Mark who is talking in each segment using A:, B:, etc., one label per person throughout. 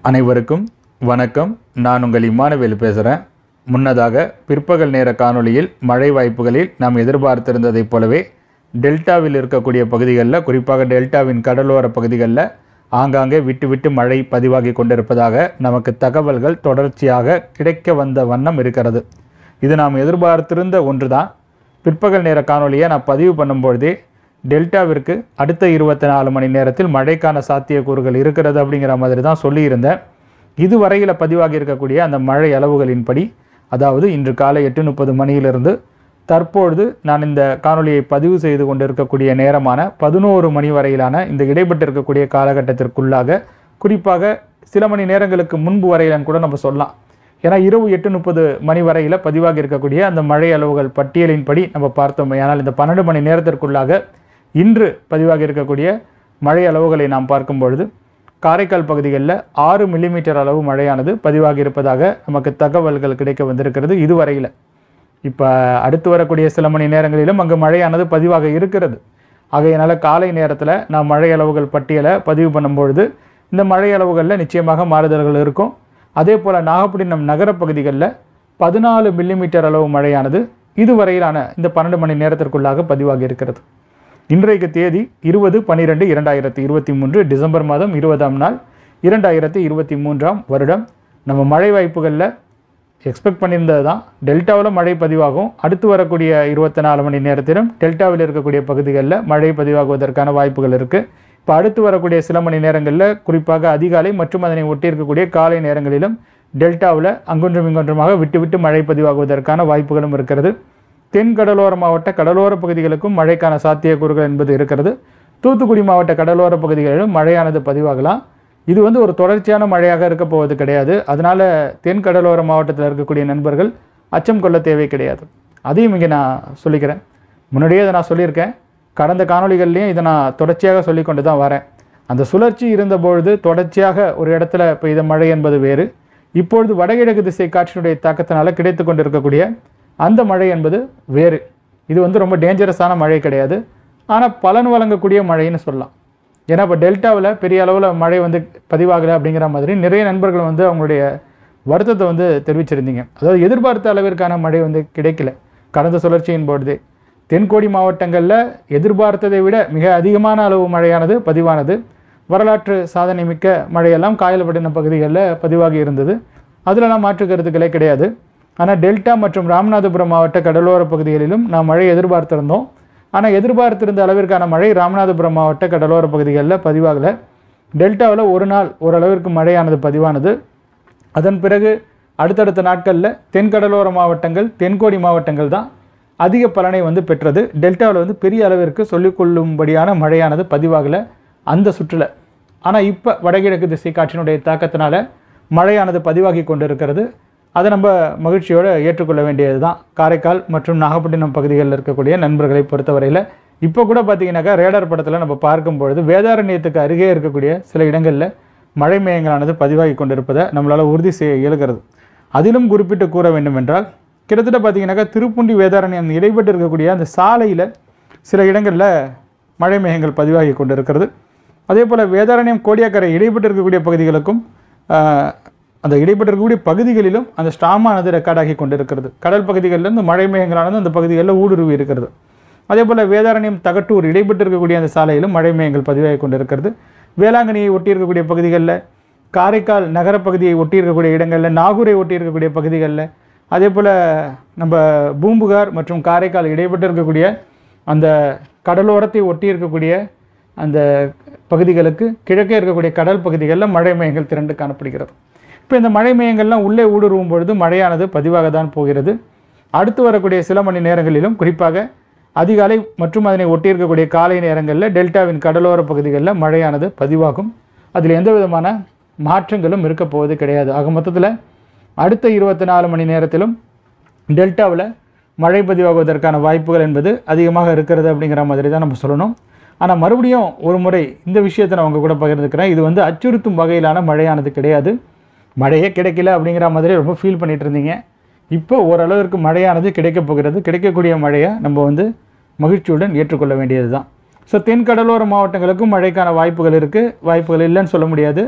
A: அனைவருக்கும் வணக்கம் நான் உங்கள் இம்மானுவேல் பேசுகிறேன் முன்னதாக பிற்பகல் நேர காணொளியில் மழை வாய்ப்புகளில் நாம் எதிர்பார்த்திருந்ததைப் போலவே டெல்டாவில் இருக்கக்கூடிய பகுதிகளில் குறிப்பாக டெல்டாவின் கடலோர பகுதிகளில் ஆங்காங்கே விட்டு விட்டு மழை பதிவாகி கொண்டிருப்பதாக நமக்கு தகவல்கள் தொடர்ச்சியாக கிடைக்க வந்த வண்ணம் இருக்கிறது இது நாம் எதிர்பார்த்திருந்த ஒன்று தான் பிற்பகல் நேர காணொளியை நான் பதிவு பண்ணும்பொழுதே டெல்டாவிற்கு அடுத்த இருபத்தி நாலு மணி நேரத்தில் மழைக்கான சாத்தியக்கூறுகள் இருக்கிறது அப்படிங்கிற மாதிரி தான் சொல்லியிருந்தேன் இதுவரையில் பதிவாகி இருக்கக்கூடிய அந்த மழை அளவுகளின்படி அதாவது இன்று காலை எட்டு முப்பது மணியிலிருந்து தற்பொழுது நான் இந்த காணொளியை பதிவு செய்து கொண்டிருக்கக்கூடிய நேரமான பதினோரு மணி வரையிலான இந்த இடைப்பட்டிருக்கக்கூடிய காலகட்டத்திற்குள்ளாக குறிப்பாக சில மணி நேரங்களுக்கு முன்பு வரையிலன்னு கூட நம்ம சொல்லலாம் ஏன்னா இரவு எட்டு முப்பது மணி வரையில் பதிவாகி இருக்கக்கூடிய அந்த மழை அளவுகள் பட்டியலின்படி நம்ம பார்த்தோம் ஆனால் இந்த பன்னெண்டு மணி நேரத்திற்குள்ளாக இன்று பதிவாகி இருக்கக்கூடிய மழை அளவுகளை நாம் பார்க்கும் பொழுது காரைக்கால் பகுதிகளில் ஆறு மில்லிமீட்டர் அளவு மழையானது பதிவாகி இருப்பதாக நமக்கு தகவல்கள் கிடைக்க வந்திருக்கிறது இதுவரையில் இப்போ அடுத்து வரக்கூடிய சில மணி நேரங்களிலும் அங்கு மழையானது பதிவாக இருக்கிறது ஆகையினால காலை நேரத்தில் நான் மழை அளவுகள் பட்டியலை பதிவு பண்ணும்பொழுது இந்த மழை அளவுகளில் நிச்சயமாக மாறுதல்கள் இருக்கும் அதே போல் நாகப்பட்டினம் நகர பகுதிகளில் பதினாலு மில்லிமீட்டர் அளவு மழையானது இதுவரையிலான இந்த பன்னெண்டு மணி நேரத்திற்குள்ளாக பதிவாகி இருக்கிறது இன்றைக்கு தேதி இருபது பன்னிரெண்டு இரண்டாயிரத்தி இருபத்தி மூன்று டிசம்பர் மாதம் இருபதாம் நாள் இரண்டாயிரத்தி இருபத்தி மூன்றாம் வருடம் நம்ம மழை வாய்ப்புகளில் எக்ஸ்பெக்ட் பண்ணியிருந்தது தான் டெல்டாவில் மழை பதிவாகும் அடுத்து வரக்கூடிய இருபத்தி நாலு மணி நேரத்திலும் டெல்டாவில் இருக்கக்கூடிய பகுதிகளில் மழை பதிவாகுவதற்கான வாய்ப்புகள் இருக்குது இப்போ அடுத்து வரக்கூடிய சில மணி நேரங்களில் குறிப்பாக அதிகாலை மற்றும் அதனை ஒட்டி இருக்கக்கூடிய காலை நேரங்களிலும் டெல்டாவில் அங்கொன்றும் இங்கொன்றுமாக விட்டு விட்டு மழை பதிவாகுவதற்கான வாய்ப்புகளும் இருக்கிறது தென் கடலோர மாவட்ட கடலோர பகுதிகளுக்கும் மழைக்கான சாத்தியக்கூறுகள் என்பது இருக்கிறது தூத்துக்குடி மாவட்ட கடலோர பகுதிகளிலும் மழையானது பதிவாகலாம் இது வந்து ஒரு தொடர்ச்சியான மழையாக இருக்க போவது கிடையாது அதனால் தென் கடலோர மாவட்டத்தில் இருக்கக்கூடிய நண்பர்கள் அச்சம் கொள்ள தேவை கிடையாது அதையும் இங்கே நான் சொல்லிக்கிறேன் முன்னாடியே இதை நான் சொல்லியிருக்கேன் கடந்த காணொளிகள்லையும் இதை நான் தொடர்ச்சியாக சொல்லி கொண்டு தான் வரேன் அந்த சுழற்சி இருந்தபொழுது தொடர்ச்சியாக ஒரு இடத்துல பெய்த மழை என்பது வேறு இப்பொழுது வடகிழக்கு திசை காற்றினுடைய தாக்கத்தினால கிடைத்து கொண்டிருக்கக்கூடிய அந்த மழை என்பது வேறு இது வந்து ரொம்ப டேஞ்சரஸான மழை கிடையாது ஆனால் பலன் வழங்கக்கூடிய மழைன்னு சொல்லலாம் ஏன்னா இப்போ டெல்டாவில் பெரிய அளவில் மழை வந்து பதிவாகலை அப்படிங்கிற மாதிரி நிறைய நண்பர்கள் வந்து அவங்களுடைய வருத்தத்தை வந்து தெரிவிச்சிருந்தீங்க அதாவது எதிர்பார்த்த அளவிற்கான மழை வந்து கிடைக்கல கடந்த சுழற்சியின் பொழுது தென்கோடி மாவட்டங்களில் எதிர்பார்த்ததை விட மிக அதிகமான அளவு மழையானது பதிவானது வரலாற்று சாதனை மிக்க மழையெல்லாம் காயல்பட்டினம் பகுதிகளில் பதிவாகி இருந்தது அதிலலாம் மாற்று கருத்துக்களே கிடையாது ஆனால் டெல்டா மற்றும் ராமநாதபுரம் மாவட்ட கடலோர பகுதிகளிலும் நாம் மழை எதிர்பார்த்திருந்தோம் ஆனால் எதிர்பார்த்திருந்த அளவிற்கான மழை ராமநாதபுரம் மாவட்ட கடலோர பகுதிகளில் பதிவாகலை டெல்டாவில் ஒரு நாள் ஓரளவிற்கு மழையானது பதிவானது அதன் பிறகு அடுத்தடுத்த நாட்களில் தென்கடலோர மாவட்டங்கள் தென்கோடி மாவட்டங்கள் தான் அதிக பலனை வந்து பெற்றது டெல்டாவில் வந்து பெரிய அளவிற்கு சொல்லிக்கொள்ளும்படியான மழையானது பதிவாகலை அந்த சுற்றில் ஆனால் இப்போ வடகிழக்கு திசை காற்றினுடைய தாக்கத்தினால மழையானது பதிவாகி கொண்டிருக்கிறது அதை நம்ம மகிழ்ச்சியோடு ஏற்றுக்கொள்ள வேண்டியது தான் காரைக்கால் மற்றும் நாகப்பட்டினம் பகுதிகளில் இருக்கக்கூடிய நண்பர்களை பொறுத்தவரையில் இப்போ கூட பார்த்தீங்கன்னாக்கா ரேடார் படத்தில் நம்ம பார்க்கும் பொழுது வேதாரண்யத்துக்கு அருகே இருக்கக்கூடிய சில இடங்களில் மழை மேயங்களானது பதிவாகி கொண்டிருப்பதை நம்மளால் உறுதி செய்ய இயலுகிறது அதிலும் குறிப்பிட்டு கூற வேண்டும் என்றால் கிட்டத்தட்ட பார்த்தீங்கன்னாக்கா திருப்புண்டி வேதாரண்யம் இடைப்பட்டு இருக்கக்கூடிய அந்த சாலையில் சில இடங்களில் மழை மேகங்கள் பதிவாகி கொண்டிருக்கிறது அதே போல் வேதாரண்யம் கோடியாக்கரை இடைப்பட்டு இருக்கக்கூடிய பகுதிகளுக்கும் ஆஹ், அந்த இடைப்பட்டு இருக்கக்கூடிய பகுதிகளிலும் அந்த ஸ்டாமானது ரெக்கார்டாகி கொண்டிருக்கிறது கடல் பகுதிகளிலிருந்து மழை மேகங்களானது அந்த பகுதிகளில் ஊடுருவி இருக்கிறது அதே போல் வேதாரண்யம் தகட்டூர் இடைப்பட்டு இருக்கக்கூடிய அந்த சாலையிலும் மழை மேகங்கள் பதிவாகி கொண்டிருக்கிறது வேளாங்கண்ணியை ஒட்டி இருக்கக்கூடிய பகுதிகளில் காரைக்கால் நகரப்பகுதியை ஒட்டி இருக்கக்கூடிய இடங்களில் நாகூரை ஒட்டி இருக்கக்கூடிய பகுதிகளில் அதே போல் நம்ம பூம்புகார் மற்றும் காரைக்கால் இடைப்பட்டு இருக்கக்கூடிய அந்த கடலோரத்தை ஒட்டி இருக்கக்கூடிய அந்த பகுதிகளுக்கு கிழக்கே இருக்கக்கூடிய கடல் பகுதிகளில் மழை மையங்கள் திரண்டு காணப்படுகிறது இப்போ இந்த மழை மையங்கள்லாம் உள்ளே ஊடுருவும் பொழுது மழையானது பதிவாக தான் போகிறது அடுத்து வரக்கூடிய சில மணி நேரங்களிலும் குறிப்பாக அதிகாலை மற்றும் அதனை ஒட்டி இருக்கக்கூடிய காலை நேரங்களில் டெல்டாவின் கடலோர பகுதிகளில் மழையானது பதிவாகும் அதில் எந்த விதமான மாற்றங்களும் இருக்க போவது கிடையாது ஆக மொத்தத்தில் அடுத்த இருபத்தி நாலு மணி நேரத்திலும் டெல்டாவில் மழை பதிவாகுவதற்கான வாய்ப்புகள் என்பது அதிகமாக இருக்கிறது அப்படிங்கிற மாதிரி தான் நம்ம சொல்லணும் ஆனால் மறுபடியும் ஒரு முறை இந்த விஷயத்தை நான் உங்கள் கூட பகிர்ந்துக்கிறேன் இது வந்து அச்சுறுத்தும் வகையிலான மழையானது கிடையாது மழையே கிடைக்கல அப்படிங்கிற மாதிரி ரொம்ப ஃபீல் பண்ணிட்டு இருந்தீங்க இப்போ ஓரளவிற்கு மழையானது கிடைக்கப் போகிறது கிடைக்கக்கூடிய மழையை நம்ம வந்து மகிழ்ச்சியுடன் ஏற்றுக்கொள்ள வேண்டியது தான் ஸோ தென் கடலோர மாவட்டங்களுக்கும் மழைக்கான வாய்ப்புகள் இருக்குது வாய்ப்புகள் இல்லைன்னு சொல்ல முடியாது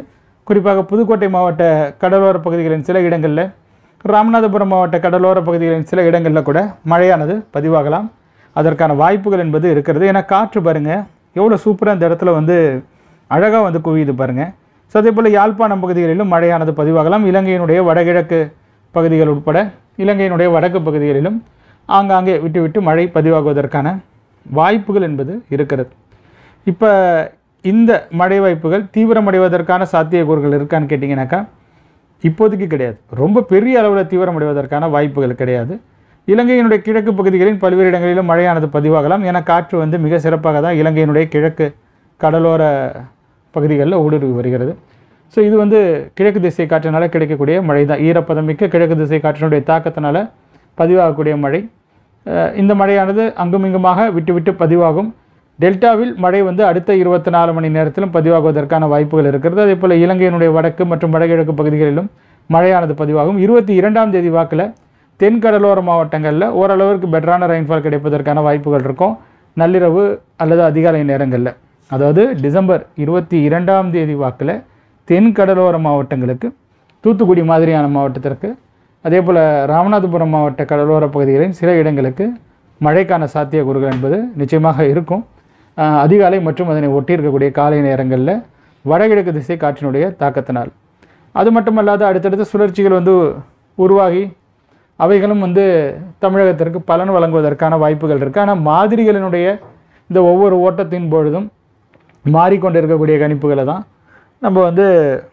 A: குறிப்பாக புதுக்கோட்டை மாவட்ட கடலோர பகுதிகளின் சில இடங்களில் ராமநாதபுரம் மாவட்ட கடலோர பகுதிகளின் சில இடங்களில் கூட மழையானது பதிவாகலாம் அதற்கான வாய்ப்புகள் என்பது இருக்கிறது ஏன்னா காற்று பாருங்கள் எவ்வளோ சூப்பராக இந்த இடத்துல வந்து அழகாக வந்து குவியுது பாருங்கள் ஸோ அதே போல் யாழ்ப்பாணம் பகுதிகளிலும் மழையானது பதிவாகலாம் இலங்கையினுடைய வடகிழக்கு பகுதிகள் உட்பட இலங்கையினுடைய வடக்கு பகுதிகளிலும் ஆங்காங்கே விட்டு விட்டு மழை பதிவாகுவதற்கான வாய்ப்புகள் என்பது இருக்கிறது இப்போ இந்த மழை வாய்ப்புகள் தீவிரமடைவதற்கான சாத்தியக்கூறுகள் இருக்கான்னு கேட்டிங்கனாக்கா இப்போதைக்கு கிடையாது ரொம்ப பெரிய அளவில் தீவிரமடைவதற்கான வாய்ப்புகள் கிடையாது இலங்கையினுடைய கிழக்கு பகுதிகளின் பல்வேறு இடங்களிலும் மழையானது பதிவாகலாம் ஏன்னா காற்று வந்து மிக சிறப்பாக தான் இலங்கையினுடைய கிழக்கு கடலோர பகுதிகளில் ஊடுருவி வருகிறது ஸோ இது வந்து கிழக்கு திசை காற்றினால கிடைக்கக்கூடிய மழை தான் ஈரப்பதமிக்க கிழக்கு திசை காற்றினுடைய தாக்கத்தினால பதிவாகக்கூடிய மழை அஹ் இந்த மழையானது அங்குமிங்குமாக விட்டு விட்டு பதிவாகும் டெல்டாவில் மழை வந்து அடுத்த இருபத்தி நாலு மணி நேரத்திலும் பதிவாகுவதற்கான வாய்ப்புகள் இருக்கிறது அதே போல் இலங்கையினுடைய வடக்கு மற்றும் வடகிழக்கு பகுதிகளிலும் மழையானது பதிவாகும் இருபத்தி இரண்டாம் தேதி வாக்கில் தென் கடலோர மாவட்டங்களில் ஓரளவிற்கு பெட்டரான ரெயின்ஃபால் கிடைப்பதற்கான வாய்ப்புகள் இருக்கும் நள்ளிரவு அல்லது அதிகாலை நேரங்களில் அதாவது டிசம்பர் இருபத்தி இரண்டாம் தேதி வாக்கில் தென் கடலோர மாவட்டங்களுக்கு தூத்துக்குடி மாதிரியான மாவட்டத்திற்கு அதே போல் ராமநாதபுரம் மாவட்ட கடலோர பகுதிகளின் சில இடங்களுக்கு மழைக்கான சாத்தியக்கூறுகள் என்பது நிச்சயமாக இருக்கும் ஆஹ் அதிகாலை மற்றும் அதனை ஒட்டி இருக்கக்கூடிய காலை நேரங்களில் வடகிழக்கு திசை காற்றினுடைய தாக்கத்தினால் அது மட்டுமல்லாது அடுத்தடுத்த சுழற்சிகள் வந்து உருவாகி அவைகளும் வந்து தமிழகத்திற்கு பலன் வழங்குவதற்கான வாய்ப்புகள் இருக்குது ஆனால் மாதிரிகளினுடைய இந்த ஒவ்வொரு ஓட்டத்தின் பொழுதும் மாறிக்கொண்டு இருக்கக்கூடிய கணிப்புகளை தான் நம்ம வந்து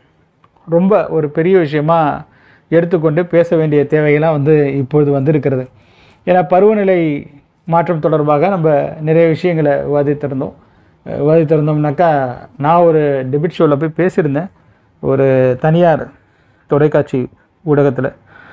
A: ரொம்ப ஒரு பெரிய விஷயமா எடுத்துக்கொண்டு பேச வேண்டிய தேவையெல்லாம் வந்து இப்பொழுது வந்திருக்கிறது ஏன்னா பருவநிலை மாற்றம் தொடர்பாக நம்ம நிறைய விஷயங்களை விவாதித்திருந்தோம் அஹ் விவாதித்திருந்தோம்னாக்கா நான் ஒரு டெபிட் ஷோவில் போய் பேசியிருந்தேன் ஒரு தனியார் தொலைக்காட்சி ஊடகத்தில்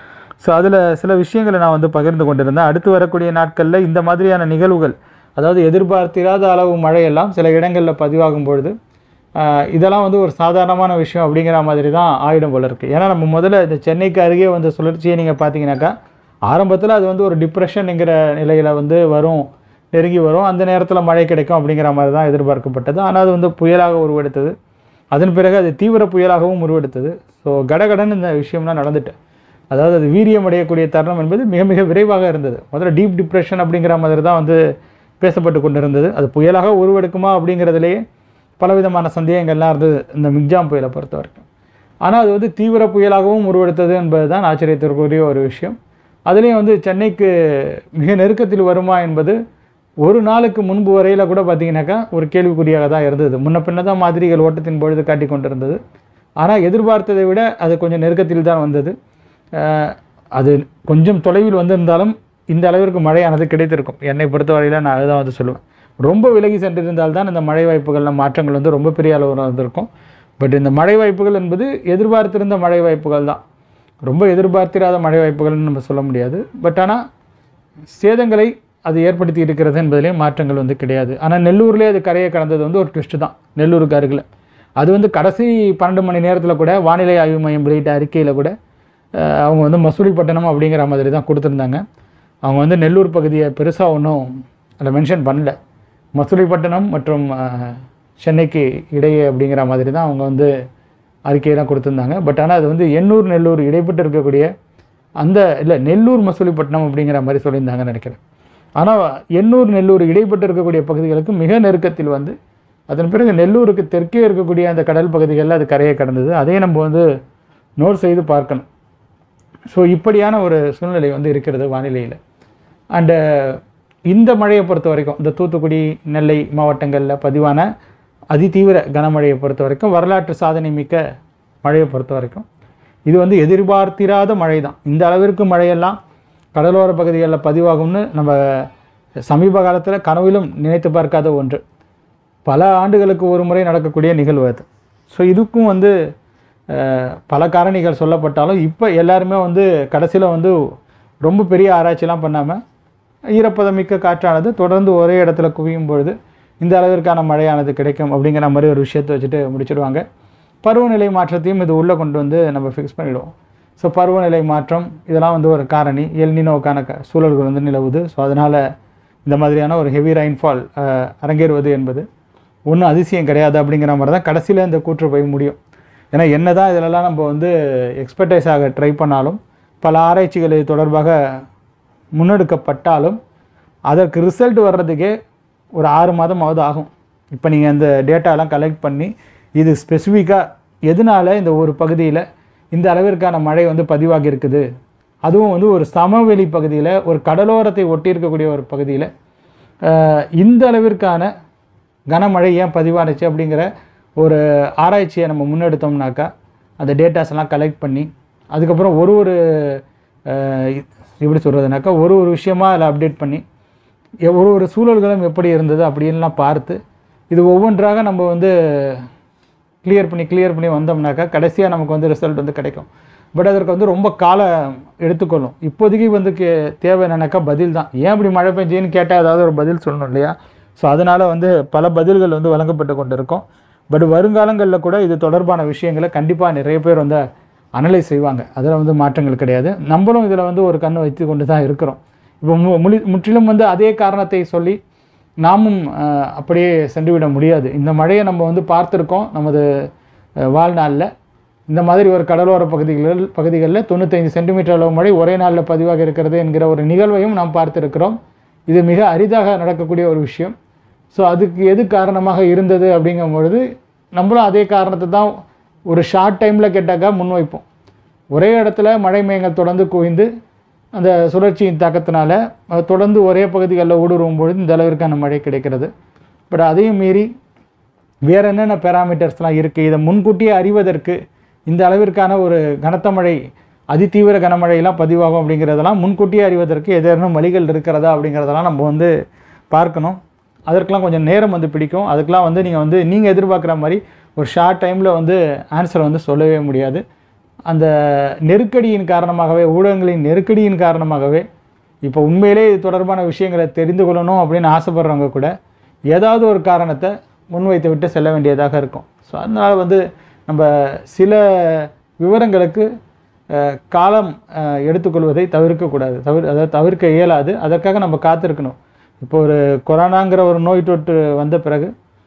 A: ஸோ அதில் சில விஷயங்களை நான் வந்து பகிர்ந்து கொண்டிருந்தேன் அடுத்து வரக்கூடிய நாட்களில் இந்த மாதிரியான நிகழ்வுகள் அதாவது எதிர்பார்த்திராத அளவு மழையெல்லாம் சில இடங்களில் பதிவாகும் பொழுது ஆஹ், இதெல்லாம் வந்து ஒரு சாதாரணமான விஷயம் அப்படிங்கிற மாதிரி தான் ஆயிடும் போல இருக்குது ஏன்னா நம்ம முதல்ல இந்த சென்னைக்கு அருகே வந்த சுழற்சியை நீங்கள் பார்த்தீங்கன்னாக்கா ஆரம்பத்தில் அது வந்து ஒரு டிப்ரெஷனுங்கிற நிலையில் வந்து வரும் நெருங்கி வரும் அந்த நேரத்தில் மழை கிடைக்கும் அப்படிங்கிற மாதிரி தான் எதிர்பார்க்கப்பட்டது ஆனால் அது வந்து புயலாக உருவெடுத்தது அதன் பிறகு அது தீவிர புயலாகவும் உருவெடுத்தது ஸோ கடகடன் இந்த விஷயம்லாம் நடந்துட்டு அதாவது அது வீரியம் அடையக்கூடிய தருணம் என்பது மிக மிக விரைவாக இருந்தது முதல்ல டீப் டிப்ரெஷன் அப்படிங்கிற மாதிரி தான் வந்து பேசப்பட்டு கொண்டிருந்தது அது புயலாக உருவெடுக்குமா அப்படிங்கிறதுலேயே பலவிதமான சந்தேகங்கள்லாம் இருந்தது இந்த மிக்ஜாம் புயலை பொறுத்த வரைக்கும் ஆனால் அது வந்து தீவிர புயலாகவும் உருவெடுத்தது என்பது தான் ஆச்சரியத்திற்குரிய ஒரு விஷயம் அதுலேயும் வந்து சென்னைக்கு மிக நெருக்கத்தில் வருமா என்பது ஒரு நாளுக்கு முன்பு வரையில் கூட பார்த்தீங்கன்னாக்கா ஒரு கேள்விக்குறியாக தான் இருந்தது முன்ன பின்ன தான் மாதிரிகள் ஓட்டத்தின் பொழுது காட்டி கொண்டிருந்தது ஆனால் எதிர்பார்த்ததை விட அது கொஞ்சம் நெருக்கத்தில் தான் வந்தது அஹ் அது கொஞ்சம் தொலைவில் வந்திருந்தாலும் இந்த அளவிற்கு மழையானது கிடைத்திருக்கும் என்னை பொறுத்தவரையில் நான் அதுதான் வந்து சொல்லுவேன் ரொம்ப விலகி சென்றிருந்தால் தான் இந்த மழை வாய்ப்புகளில் மாற்றங்கள் வந்து ரொம்ப பெரிய அளவில் வந்திருக்கும் பட் இந்த மழை வாய்ப்புகள் என்பது எதிர்பார்த்திருந்த மழை வாய்ப்புகள் தான் ரொம்ப எதிர்பார்த்திராத மழை வாய்ப்புகள்னு நம்ம சொல்ல முடியாது பட் ஆனால் சேதங்களை அது ஏற்படுத்தி இருக்கிறது என்பதிலே மாற்றங்கள் வந்து கிடையாது ஆனால் நெல்லூர்லேயே அது கரையை கடந்தது வந்து ஒரு ட்விஸ்ட் தான் நெல்லூருக்கு அருகில் அது வந்து கடைசி பன்னெண்டு மணி நேரத்தில் கூட வானிலை ஆய்வு மையம் வெளியிட்ட அறிக்கையில் கூட அஹ், அவங்க வந்து மசூலிப்பட்டினம் அப்படிங்கிற மாதிரி தான் கொடுத்துருந்தாங்க அவங்க வந்து நெல்லூர் பகுதியை பெருசாக ஒன்றும் அதில் மென்ஷன் பண்ணல மசூலிப்பட்டினம் மற்றும் அஹ், சென்னைக்கு இடையே அப்படிங்கிற மாதிரி தான் அவங்க வந்து அறிக்கையெல்லாம் கொடுத்துருந்தாங்க பட் ஆனால் அது வந்து எண்ணூர் நெல்லூர் இடைப்பட்டு இருக்கக்கூடிய அந்த இல்லை நெல்லூர் மசூலிப்பட்டினம் அப்படிங்கிற மாதிரி சொல்லியிருந்தாங்கன்னு நினைக்கிறேன் ஆனால் எண்ணூர் நெல்லூர் இடைப்பட்டு இருக்கக்கூடிய பகுதிகளுக்கு மிக நெருக்கத்தில் வந்து அதன் பிறகு நெல்லூருக்கு தெற்கே இருக்கக்கூடிய அந்த கடல் பகுதிகளில் அது கரையை கடந்தது அதே நம்ம வந்து நோட் செய்து பார்க்கணும் ஸோ இப்படியான ஒரு சூழ்நிலை வந்து இருக்கிறது வானிலையில் அண்டு இந்த மழையை பொறுத்த வரைக்கும் இந்த தூத்துக்குடி நெல்லை மாவட்டங்களில் பதிவான அதிதீவிர கனமழையை பொறுத்த வரைக்கும் வரலாற்று சாதனை மிக்க மழையை பொறுத்த வரைக்கும் இது வந்து எதிர்பார்த்திராத மழை தான் இந்த அளவிற்கு மழையெல்லாம் கடலோர பகுதிகளில் பதிவாகும்னு நம்ம சமீப காலத்தில் கனவிலும் நினைத்து பார்க்காத ஒன்று பல ஆண்டுகளுக்கு ஒரு முறை நடக்கக்கூடிய நிகழ்வு அது ஸோ இதுக்கும் வந்து அஹ், பல காரணிகள் சொல்லப்பட்டாலும் இப்போ எல்லாருமே வந்து கடைசியில் வந்து ரொம்ப பெரிய ஆராய்ச்சிலாம் பண்ணாமல் ஈரப்பதமிக்க காற்றானது தொடர்ந்து ஒரே இடத்துல குவியும் பொழுது இந்த அளவிற்கான மழையானது கிடைக்கும் அப்படிங்கிற மாதிரி ஒரு விஷயத்தை வச்சுட்டு முடிச்சிடுவாங்க பருவநிலை மாற்றத்தையும் இது உள்ளே கொண்டு வந்து நம்ம ஃபிக்ஸ் பண்ணிடுவோம் ஸோ பருவநிலை மாற்றம் இதெல்லாம் வந்து ஒரு காரணி எல்னினோக்கான க சூழல்கள் வந்து நிலவுது ஸோ அதனால் இந்த மாதிரியான ஒரு ஹெவி ரெயின்ஃபால் அரங்கேறுவது என்பது ஒன்றும் அதிசயம் கிடையாது அப்படிங்கிற மாதிரி தான் கடைசியில் இந்த கூற்று போய் முடியும் ஏன்னா என்ன தான் இதிலெல்லாம் நம்ம வந்து எக்ஸ்பர்டைஸ் ஆக ட்ரை பண்ணாலும் பல ஆராய்ச்சிகள் இது தொடர்பாக முன்னெடுக்கப்பட்டாலும் அதற்கு ரிசல்ட் வர்றதுக்கே ஒரு ஆறு மாதமாவது ஆகும் இப்போ நீங்கள் இந்த டேட்டாலாம் கலெக்ட் பண்ணி இது ஸ்பெசிஃபிக்காக எதனால இந்த ஒரு பகுதியில் இந்த அளவிற்கான மழை வந்து பதிவாகி இருக்குது அதுவும் வந்து ஒரு சமவெளி பகுதியில் ஒரு கடலோரத்தை ஒட்டி இருக்கக்கூடிய ஒரு பகுதியில் அஹ், இந்த அளவிற்கான கனமழை ஏன் பதிவானுச்சு அப்படிங்கிற ஒரு ஆராய்ச்சியை நம்ம முன்னெடுத்தோம்னாக்கா அந்த டேட்டாஸ் எல்லாம் கலெக்ட் பண்ணி அதுக்கப்புறம் ஒரு ஒரு அஹ், எப்படி சொல்கிறதுனாக்கா ஒரு ஒரு விஷயமா அதில் அப்டேட் பண்ணி எ- ஒரு ஒரு சூழல்களும் எப்படி இருந்தது அப்படின்லாம் பார்த்து இது ஒவ்வொன்றாக நம்ம வந்து கிளியர் பண்ணி கிளியர் பண்ணி வந்தோம்னாக்கா கடைசியாக நமக்கு வந்து ரிசல்ட் வந்து கிடைக்கும் பட் அதற்கு வந்து ரொம்ப காலம் எடுத்துக்கொள்ளும் இப்போதைக்கு வந்து கே தேவை என்னன்னாக்கா பதில் தான் ஏன் இப்படி மழை பெஞ்சுன்னு கேட்டால் ஏதாவது ஒரு பதில் சொல்லணும் இல்லையா ஸோ அதனால் வந்து பல பதில்கள் வந்து வழங்கப்பட்டு கொண்டு இருக்கும் பட் வருங்காலங்களில் கூட இது தொடர்பான விஷயங்களை கண்டிப்பாக நிறைய பேர் வந்து அனலைஸ் செய்வாங்க அதில் வந்து மாற்றங்கள் கிடையாது நம்மளும் இதில் வந்து ஒரு கண்ணு வைத்து கொண்டு தான் இருக்கிறோம் இப்போ மு முழி முற்றிலும் வந்து அதே காரணத்தை சொல்லி நாமும் அஹ், அப்படியே சென்றுவிட முடியாது இந்த மழையை நம்ம வந்து பார்த்துருக்கோம் நமது அஹ், வாழ்நாளில் இந்த மாதிரி ஒரு கடலோர பகுதிகளில் பகுதிகளில் தொண்ணூத்தைந்து சென்டிமீட்டர் அளவு மழை ஒரே நாளில் பதிவாக இருக்கிறது என்கிற ஒரு நிகழ்வையும் நாம் பார்த்திருக்கிறோம் இது மிக அரிதாக நடக்கக்கூடிய ஒரு விஷயம் ஸோ அதுக்கு எது காரணமாக இருந்தது அப்படிங்கும் பொழுது நம்மளும் அதே காரணத்தை தான் ஒரு ஷார்ட் டைமில் கேட்டாக்கா முன்வைப்போம் ஒரே இடத்துல மழை மேகங்கள் தொடர்ந்து குவிந்து அந்த சுழற்சியின் தாக்கத்தினால அது தொடர்ந்து ஒரே பகுதிகளில் ஊடுருவும் பொழுது இந்த அளவிற்கான மழை கிடைக்கிறது பட் அதையும் மீறி வேறு என்னென்ன பேராமீட்டர்ஸ்லாம் இருக்குது இதை முன்கூட்டியே அறிவதற்கு இந்த அளவிற்கான ஒரு கனத்த மழை அதிதீவிர கனமழையெல்லாம் பதிவாகும் அப்படிங்கிறதெல்லாம் முன்கூட்டியே அறிவதற்கு ஏதேனும் வழிகள் இருக்கிறதா அப்படிங்கிறதெல்லாம் நம்ம வந்து பார்க்கணும் அதற்கெலாம் கொஞ்சம் நேரம் வந்து பிடிக்கும் அதுக்கெலாம் வந்து நீங்கள் வந்து நீங்கள் எதிர்பார்க்குற மாதிரி ஒரு ஷார்ட் டைமில் வந்து ஆன்சரை வந்து சொல்லவே முடியாது அந்த நெருக்கடியின் காரணமாகவே ஊடகங்களின் நெருக்கடியின் காரணமாகவே இப்போ உண்மையிலே இது தொடர்பான விஷயங்களை தெரிந்து கொள்ளணும் அப்படின்னு ஆசைப்படுறவங்க கூட ஏதாவது ஒரு காரணத்தை முன்வைத்து விட்டு செல்ல வேண்டியதாக இருக்கும் ஸோ அதனால் வந்து நம்ம சில விவரங்களுக்கு அஹ், காலம் அஹ், எடுத்துக்கொள்வதை தவிர்க்கக்கூடாது தவிர அதாவது தவிர்க்க இயலாது அதற்காக நம்ம காத்திருக்கணும் இப்போ ஒரு கொரோனாங்கிற ஒரு நோய் தொற்று வந்த பிறகு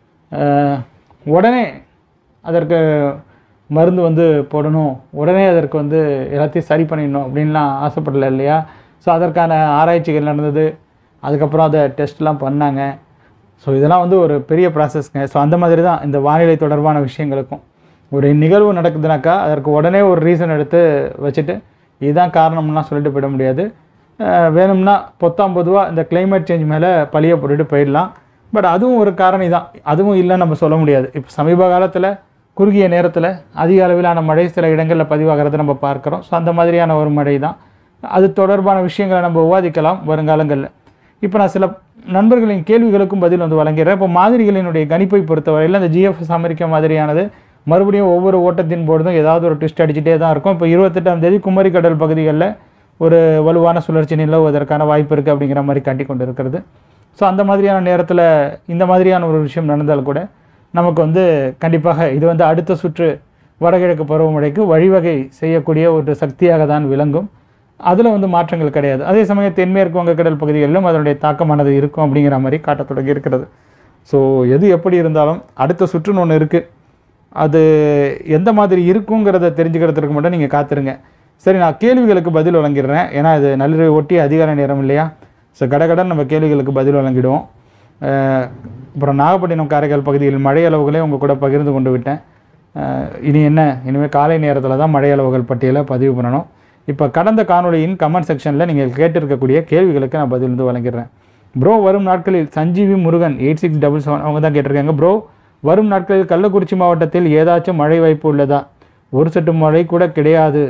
A: அஹ், உடனே அதற்கு மருந்து வந்து போடணும் உடனே அதற்கு வந்து எல்லாத்தையும் சரி பண்ணிடணும் அப்படின்லாம் ஆசைப்படல இல்லையா ஸோ அதற்கான ஆராய்ச்சிகள் நடந்தது அதுக்கப்புறம் அதை டெஸ்ட்லாம் பண்ணாங்க ஸோ இதெல்லாம் வந்து ஒரு பெரிய ப்ராசஸ்ங்க ஸோ அந்த மாதிரி தான் இந்த வானிலை தொடர்பான விஷயங்களுக்கும் ஒரு நிகழ்வு நடக்குதுனாக்கா அதற்கு உடனே ஒரு ரீசன் எடுத்து வச்சுட்டு இதுதான் காரணம்லாம் சொல்லிட்டு போயிட முடியாது அஹ் வேணும்னா பொத்தாம் பொதுவாக இந்த climate சேஞ்ச் மேலே பழிய போட்டுட்டு போயிடலாம் பட் அதுவும் ஒரு காரணி தான் அதுவும் இல்லைன்னு நம்ம சொல்ல முடியாது இப்போ சமீப காலத்தில் குறுகிய நேரத்தில் அதிக அளவிலான மழை சில இடங்களில் பதிவாகிறத நம்ம பார்க்குறோம் ஸோ அந்த மாதிரியான ஒரு மழை தான் அது தொடர்பான விஷயங்களை நம்ம விவாதிக்கலாம் வருங்காலங்களில் இப்போ நான் சில நண்பர்களின் கேள்விகளுக்கும் பதில் வந்து வழங்கிறேன் இப்போ மாதிரிகளினுடைய கணிப்பை பொறுத்தவரையில் இந்த ஜிஎஃப்எஸ் அமெரிக்கா மாதிரியானது மறுபடியும் ஒவ்வொரு ஓட்டத்தின் பொழுதும் ஏதாவது ஒரு ட்விஸ்ட் அடிச்சுட்டே தான் இருக்கும் இப்போ இருபத்தெட்டாம் தேதி குமரிக்கடல் பகுதிகளில் ஒரு வலுவான சுழற்சி நிலவுவதற்கான வாய்ப்பு இருக்குது அப்படிங்கிற மாதிரி காட்டி கொண்டு இருக்கிறது ஸோ அந்த மாதிரியான நேரத்தில் இந்த மாதிரியான ஒரு விஷயம் நடந்தால் கூட நமக்கு வந்து கண்டிப்பாக இது வந்து அடுத்த சுற்று வடகிழக்கு பருவமழைக்கு வழிவகை செய்யக்கூடிய ஒரு சக்தியாக தான் விளங்கும் அதில் வந்து மாற்றங்கள் கிடையாது அதே சமயம் தென்மேற்கு வங்கக்கடல் பகுதிகளிலும் அதனுடைய தாக்கமானது இருக்கும் அப்படிங்கிற மாதிரி காட்டத் தொடங்கி இருக்கிறது ஸோ எது எப்படி இருந்தாலும் அடுத்த சுற்றுன்னு ஒன்று இருக்குது அது எந்த மாதிரி இருக்குங்கிறத தெரிஞ்சுக்கிறதுக்கு மட்டும் நீங்கள் காத்துருங்க சரி நான் கேள்விகளுக்கு பதில் வழங்கிடுறேன் ஏன்னா இது நள்ளிரவை ஒட்டி அதிகார நேரம் இல்லையா ஸோ கடகடன் நம்ம கேள்விகளுக்கு பதில் வழங்கிடுவோம் அஹ் அப்புறம் நாகப்பட்டினம் காரைக்கால் பகுதியில் மழை அளவுகளே உங்கள் கூட பகிர்ந்து கொண்டு விட்டேன் அஹ் இனி என்ன இனிமேல் காலை நேரத்தில் தான் மழை அளவுகள் பட்டியலை பதிவு பண்ணணும் இப்போ கடந்த காணொளியின் கமெண்ட் செக்ஷனில் நீங்கள் கேட்டிருக்கக்கூடிய கேள்விகளுக்கு நான் பதில் வந்து வழங்கிடுறேன் ப்ரோ வரும் நாட்களில் Sanjeevi Murugan eight six double seven அவங்க தான் கேட்டிருக்காங்க ப்ரோ வரும் நாட்களில் கள்ளக்குறிச்சி மாவட்டத்தில் ஏதாச்சும் மழை வாய்ப்பு உள்ளதா ஒரு சொட்டு மழை கூட கிடையாது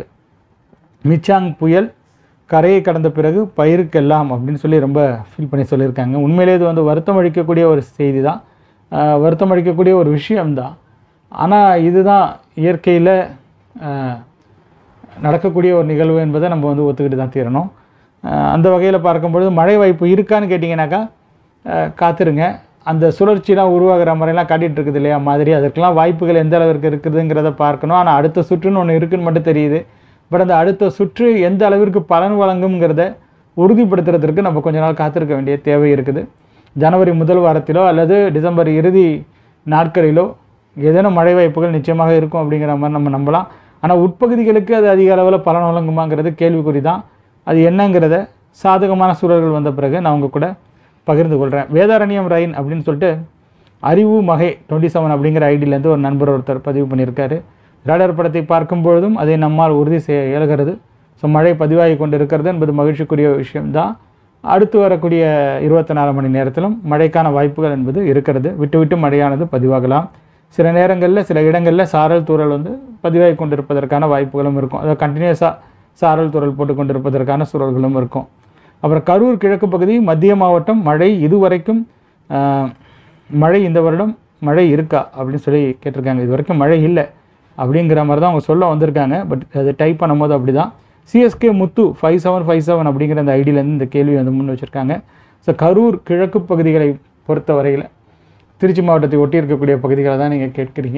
A: மிச்சாங் புயல் கரையை கடந்த பிறகு பயிருக்கெல்லாம் அப்படின்னு சொல்லி ரொம்ப ஃபீல் பண்ணி சொல்லியிருக்காங்க உண்மையிலே இது வந்து வருத்தம் அளிக்கக்கூடிய ஒரு செய்தி தான் ஆஹ் வருத்தம் அளிக்கக்கூடிய ஒரு விஷயம்தான் ஆனால் இதுதான் இயற்கையில் நடக்கக்கூடிய ஒரு நிகழ்வு என்பதை நம்ம வந்து ஒத்துக்கிட்டு தான் தீரணும் ஆஹ் அந்த வகையில் பார்க்கும்பொழுது மழை வாய்ப்பு இருக்கான்னு கேட்டிங்கனாக்கா ஆஹ் காத்திருங்க அந்த சுழற்சிலாம் உருவாகிற மாதிரிலாம் காட்டிகிட்டு இருக்குது இல்லையா மாதிரி அதற்கெல்லாம் வாய்ப்புகள் எந்த அளவிற்கு இருக்குதுங்கிறத பார்க்கணும் ஆனால் அடுத்த சுற்றுன்னு ஒன்று இருக்குன்னு மட்டும் தெரியுது பட் அந்த அடுத்த சுற்று எந்த அளவிற்கு பலன் வழங்குங்கிறத உறுதிப்படுத்துறதுக்கு நம்ம கொஞ்ச நாள் காத்திருக்க வேண்டிய தேவை இருக்குது ஜனவரி முதல் வாரத்திலோ அல்லது டிசம்பர் இறுதி நாட்களிலோ ஏதேனும் மழை வாய்ப்புகள் நிச்சயமாக இருக்கும் அப்படிங்கிற மாதிரி நம்ம நம்பலாம் ஆனால் உட்பகுதிகளுக்கு அது அதிக அளவில் பலன் வழங்குமாங்கிறது கேள்விக்குறி தான் அது என்னங்கிறத சாதகமான சூழல்கள் வந்த பிறகு நான் உங்க கூட பகிர்ந்து கொள்கிறேன் வேதாரண்யம் ரைன் அப்படின்னு சொல்லிட்டு அறிவு மகை டுவெண்ட்டி செவன் அப்படிங்கிற ஐடியிலேருந்து ஒரு நண்பர் ஒருத்தர் பதிவு பண்ணியிருக்காரு ராடர் படத்தை பார்க்கும் பொழுதும் அதை நம்மால் உறுதி செய்ய இயலுகிறது ஸோ மழை பதிவாகி கொண்டு இருக்கிறது என்பது மகிழ்ச்சிக்குரிய விஷயம்தான் அடுத்து வரக்கூடிய இருபத்தி நாலு மணி நேரத்திலும் மழைக்கான வாய்ப்புகள் என்பது இருக்கிறது விட்டு விட்டு மழையானது பதிவாகலாம் சில நேரங்களில் சில இடங்களில் சாரல் தூறல் வந்து பதிவாகி கொண்டிருப்பதற்கான வாய்ப்புகளும் இருக்கும் அதாவது கண்டினியூஸாக சாரல் தூறல் போட்டு கொண்டிருப்பதற்கான சூழல்களும் இருக்கும் அப்புறம் கரூர் கிழக்கு பகுதி மத்திய மாவட்டம் மழை இதுவரைக்கும் ஆஹ், மழை இந்த வருடம் மழை இருக்கா அப்படின்னு சொல்லி கேட்டிருக்காங்க இது வரைக்கும் மழை இல்லை அப்படிங்கிற மாதிரி தான் அவங்க சொல்ல வந்திருக்காங்க பட் அது டைப் பண்ணும்போது அப்படி தான் CSK Muthu five seven five seven அப்படிங்கிற அந்த ஐடியிலேருந்து இந்த கேள்வி வந்து முன் வச்சுருக்காங்க ஸோ கரூர் கிழக்கு பகுதிகளை பொறுத்த வரையில் திருச்சி மாவட்டத்தை ஒட்டி இருக்கக்கூடிய பகுதிகளை தான் நீங்கள் கேட்குறீங்க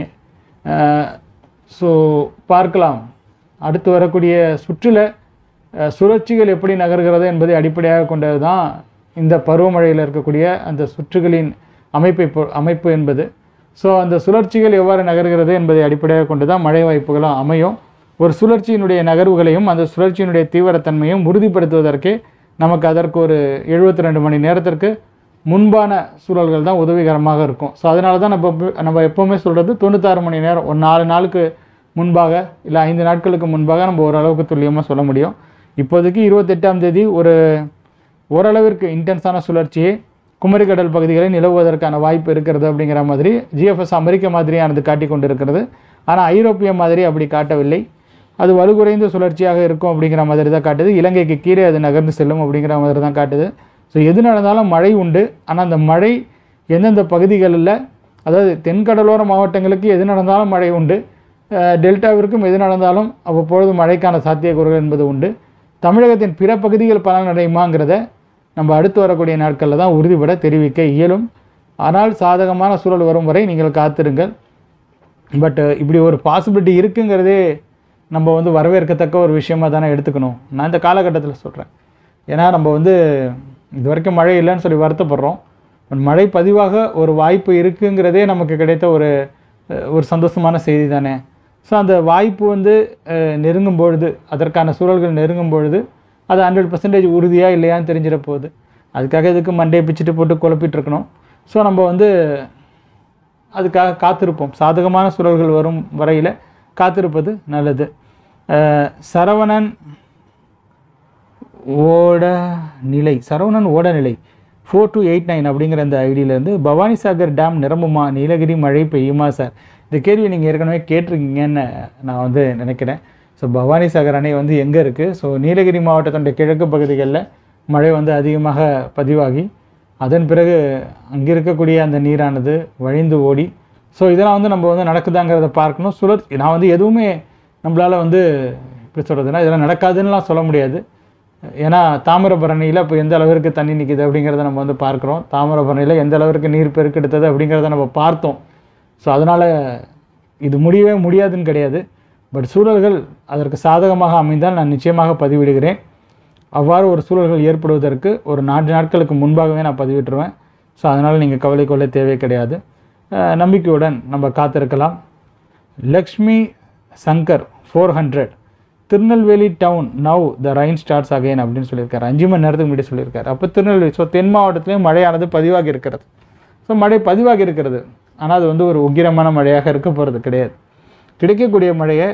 A: ஸோ பார்க்கலாம் அடுத்து வரக்கூடிய சுற்றுல அஹ், சுழற்சிகள் எப்படி நகர்கிறது என்பதை அடிப்படையாக கொண்டது தான் இந்த பருவமழையில் இருக்கக்கூடிய அந்த சுற்றுகளின் அமைப்பை பொ- அமைப்பு என்பது ஸோ அந்த சுழற்சிகள் எவ்வாறு நகர்கிறது என்பதை அடிப்படையாக கொண்டு தான் மழை வாய்ப்புகளும் அமையும் ஒரு சுழற்சியினுடைய நகர்வுகளையும் அந்த சுழற்சியினுடைய தீவிரத்தன்மையும் உறுதிப்படுத்துவதற்கே நமக்கு அதற்கு ஒரு எழுபத்தி ரெண்டு மணி நேரத்திற்கு முன்பான சூழல்கள் தான் உதவிகரமாக இருக்கும் ஸோ அதனால தான் நம்ம எப்ப- நம்ம எப்போவுமே சொல்கிறது தொண்ணூத்தாறு மணி நேரம் ஒரு நாலு நாளுக்கு முன்பாக இல்லை ஐந்து நாட்களுக்கு முன்பாக நம்ம ஓரளவுக்கு துல்லியமாக சொல்ல முடியும் இப்போதைக்கு இருபத்தெட்டாம் தேதி ஒரு ஓரளவிற்கு இன்டென்ஸான சுழற்சியை குமரிக்கடல் பகுதிகளில் நிலவுவதற்கான வாய்ப்பு இருக்கிறது அப்படிங்கிற மாதிரி ஜிஎஃப்எஸ் அமெரிக்க மாதிரியானது காட்டி கொண்டிருக்கிறது ஆனால் ஐரோப்பிய மாதிரி அப்படி காட்டவில்லை அது வலுகுறைந்த சுழற்சியாக இருக்கும் அப்படிங்கிற மாதிரி தான் காட்டுது இலங்கைக்கு கீழே அது நகர்ந்து செல்லும் அப்படிங்கிற மாதிரி தான் காட்டுது ஸோ எது நடந்தாலும் மழை உண்டு ஆனால் அந்த மழை எந்தெந்த பகுதிகளில் அதாவது தென்கடலோர மாவட்டங்களுக்கு எது நடந்தாலும் மழை உண்டு அஹ் டெல்டாவிற்கும் எது நடந்தாலும் அவ்வப்பொழுது மழைக்கான சாத்தியக்கூறுகள் என்பது உண்டு தமிழகத்தின் பிற பகுதிகள் பலனடையுமாங்கிறத நம்ம அடுத்து வரக்கூடிய நாட்களில் தான் உறுதிபட தெரிவிக்க இயலும் ஆனால் சாதகமான சூழல் வரும் வரை நீங்கள் காத்திருங்கள் பட் இப்படி ஒரு பாசிபிலிட்டி இருக்குங்கிறதே நம்ம வந்து வரவேற்கத்தக்க ஒரு விஷயமா தானே எடுத்துக்கணும் நான் இந்த காலகட்டத்தில் சொல்கிறேன் ஏன்னா நம்ம வந்து இது வரைக்கும் மழை இல்லைன்னு சொல்லி வருத்தப்படுறோம் பட் மழை பதிவாக ஒரு வாய்ப்பு இருக்குங்கிறதே நமக்கு கிடைத்த ஒரு அஹ், ஒரு சந்தோஷமான செய்தி தானே ஸோ அந்த வாய்ப்பு வந்து அஹ், நெருங்கும் பொழுது அதற்கான சூழல்கள் நெருங்கும் பொழுது அது ஹண்ட்ரட் பர்சன்டேஜ் உறுதியா இல்லையான்னு தெரிஞ்சிட போகுது அதுக்காக இதுக்கு மண்டே பிச்சுட்டு போட்டு குழப்பிட்டு இருக்கணும் ஸோ நம்ம வந்து அதுக்காக காத்திருப்போம் சாதகமான சூழல்கள் வரும் வரையில் காத்திருப்பது நல்லது அஹ், சரவணன் ஓட நிலை சரவணன் ஓட நிலை ஃபோர் டூ எயிட் நைன் அப்படிங்கிற அந்த ஐடியிலேருந்து பவானி சாகர் டேம் நிரம்புமா நீலகிரி மழை பெய்யுமா சார் இந்த கேள்வி நீங்கள் ஏற்கனவே கேட்டிருக்கீங்கன்னு நான் வந்து நினைக்கிறேன் ஸோ பவானி சாகர் அணை வந்து எங்கே இருக்குது ஸோ நீலகிரி மாவட்டத்தினுடைய கிழக்கு பகுதிகளில் மழை வந்து அதிகமாக பதிவாகி அதன் பிறகு அங்கே இருக்கக்கூடிய அந்த நீரானது வழிந்து ஓடி ஸோ இதெல்லாம் வந்து நம்ம வந்து நடக்குதாங்கிறத பார்க்கணும் சுழற் நான் வந்து எதுவுமே நம்மளால் வந்து எப்படி சொல்கிறதுனா இதெல்லாம் நடக்காதுன்னுலாம் சொல்ல முடியாது ஏன்னா தாமிரபரணியில் இப்போ எந்த அளவிற்கு தண்ணி நிற்கிது அப்படிங்கிறத நம்ம வந்து பார்க்குறோம் தாமிரபரணியில் எந்த அளவிற்கு நீர் பெருக்கெடுத்தது அப்படிங்கிறத நம்ம பார்த்தோம் ஸோ அதனால் இது முடியவே முடியாதுன்னு கிடையாது பட் சூழல்கள் அதற்கு சாதகமாக அமைந்தால் நான் நிச்சயமாக பதிவிடுகிறேன் அவ்வாறு ஒரு சூழல்கள் ஏற்படுவதற்கு ஒரு நான்கு நாட்களுக்கு முன்பாகவே நான் பதிவிட்டுருவேன் ஸோ அதனால் நீங்கள் கவலை கொள்ள தேவை கிடையாது அஹ் நம்பிக்கையுடன் நம்ம காத்திருக்கலாம் Lakshmi Shankar four hundred Tirunelveli town now the rain starts again அப்படின்னு சொல்லியிருக்காரு அஞ்சு மணி நேரத்துக்கு முன்னாடி சொல்லியிருக்காரு அப்போ திருநெல்வேலி ஸோ தென் மாவட்டத்திலையும் மழையானது பதிவாகி இருக்கிறது ஸோ மழை பதிவாகி இருக்கிறது ஆனால் அது வந்து ஒரு உக்கிரமான மழையாக இருக்க போகிறது கிடையாது கிடைக்கக்கூடிய மழையை